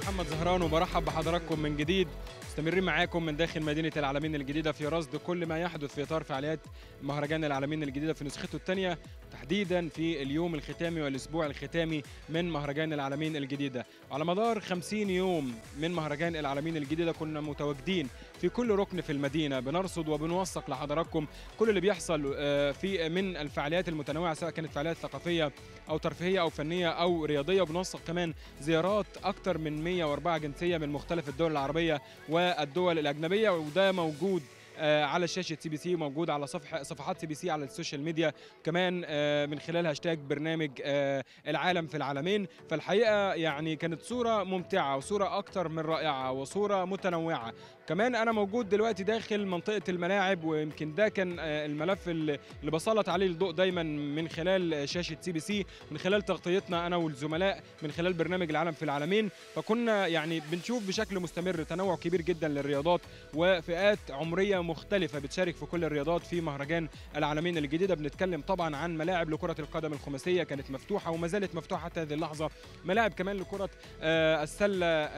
محمد زهران وبرحب بحضراتكم من جديد مستمرين معاكم من داخل مدينة العالمين الجديدة في رصد كل ما يحدث في إطار فعاليات مهرجان العالمين الجديدة في نسخته الثانية تحديدا في اليوم الختامي والأسبوع الختامي من مهرجان العالمين الجديدة على مدار 50 يوم من مهرجان العالمين الجديدة كنا متواجدين في كل ركن في المدينة بنرصد وبنوثق لحضراتكم كل اللي بيحصل آه، في من الفعاليات المتنوعة سواء كانت فعاليات ثقافية أو ترفيهية أو فنية أو رياضية وبنوثق كمان زيارات أكثر من 104 جنسية من مختلف الدول العربية والدول الأجنبية وده موجود آه، على شاشه سي بي سي موجود على صفحه صفحات سي بي سي على السوشيال ميديا كمان آه، من خلال هاشتاج برنامج آه، العالم في العالمين فالحقيقه يعني كانت صوره ممتعه وصوره اكتر من رائعه وصوره متنوعه كمان انا موجود دلوقتي داخل منطقه الملاعب ويمكن ده كان آه، الملف اللي اللي بسلط عليه الضوء دايما من خلال شاشه سي بي سي من خلال تغطيتنا انا والزملاء من خلال برنامج العالم في العالمين فكنا يعني بنشوف بشكل مستمر تنوع كبير جدا للرياضات وفئات عمريه مختلفه بتشارك في كل الرياضات في مهرجان العالمين الجديده بنتكلم طبعا عن ملاعب لكره القدم الخماسيه كانت مفتوحه وما زالت مفتوحه حتى هذه اللحظه ملاعب كمان لكره آه، السله آه،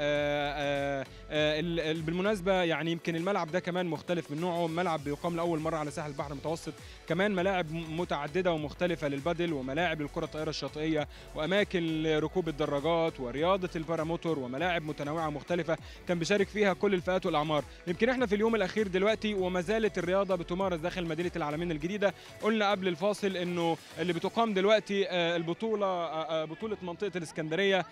آه، آه، ال- ال- بالمناسبه يعني يمكن الملعب ده كمان مختلف من نوعه ملعب بيقام لاول مره على ساحل البحر المتوسط كمان ملاعب م- متعدده ومختلفه للبدل وملاعب للكره الطائره الشاطئيه واماكن لركوب الدراجات ورياضه الباراموتور وملاعب متنوعه مختلفه كان بيشارك فيها كل الفئات والاعمار يمكن احنا في اليوم الاخير دلوقتي وما زالت الرياضه بتمارس داخل مدينه العالمين الجديده قلنا قبل الفاصل انه اللي بتقام دلوقتي آه، البطوله آه، آه، بطوله منطقه الاسكندريه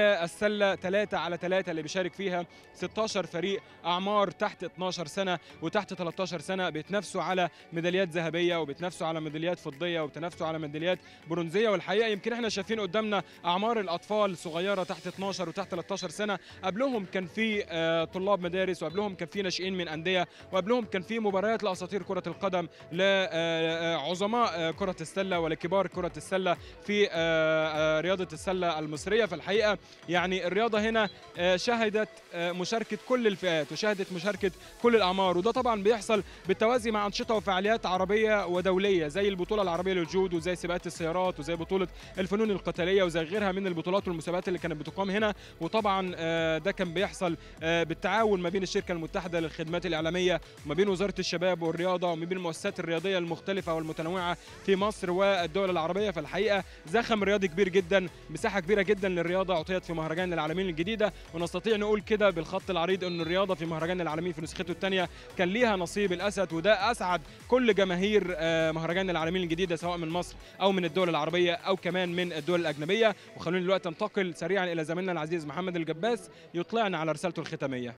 للسله 3 على 3 اللي بيشارك فيها 16 فريق اعمار تحت 12 سنه وتحت 13 سنه بيتنافسوا على ميداليات ذهبيه وبيتنافسوا على ميداليات فضيه وبيتنافسوا على ميداليات برونزيه والحقيقه يمكن احنا شايفين قدامنا اعمار الاطفال صغيره تحت 12 وتحت 13 سنه قبلهم كان في آه، طلاب مدارس وقبلهم كان في ناشئين من انديه وقبلهم كان في مباريات لاساطير كره القدم لعظماء كره السله ولكبار كره السله في آه، آه، رياضه السله المصريه فالحقيقه يعني الرياضه هنا آه، شهدت آه، مشاركه كل الفئات وشهدت مشاركه كل الاعمار وده طبعا بيحصل بالتوازي مع انشطه وفعاليات عربيه ودوليه زي البطوله العربيه للجود وزي سباقات السيارات وزي بطوله الفنون القتاليه وزي غيرها من البطولات والمسابقات اللي كانت بتقام هنا وطبعا آه، ده كان بيحصل آه، بالتعاون ما بين الشركه المتحده للخدمات الاعلاميه وما بين وزاره الشباب والرياضه وما بين المؤسسات الرياضيه المختلفه والمتنوعه في مصر والدول العربيه فالحقيقه زخم رياضي كبير جدا مساحه كبيره جدا للرياضه اعطيت في مهرجان العالمين الجديده ونستطيع نقول كده بالخط العريض ان الرياضه في مهرجان العالمين في نسخته الثانيه كان ليها نصيب الاسد وده اسعد كل جماهير آه، مهرجان العالمين الجديده سواء من مصر او من الدول العربيه او كمان من الدول الاجنبيه وخلوني دلوقتي انتقل سريعا الى زميلنا العزيز محمد الجباس يطلعنا على رسالته الختاميه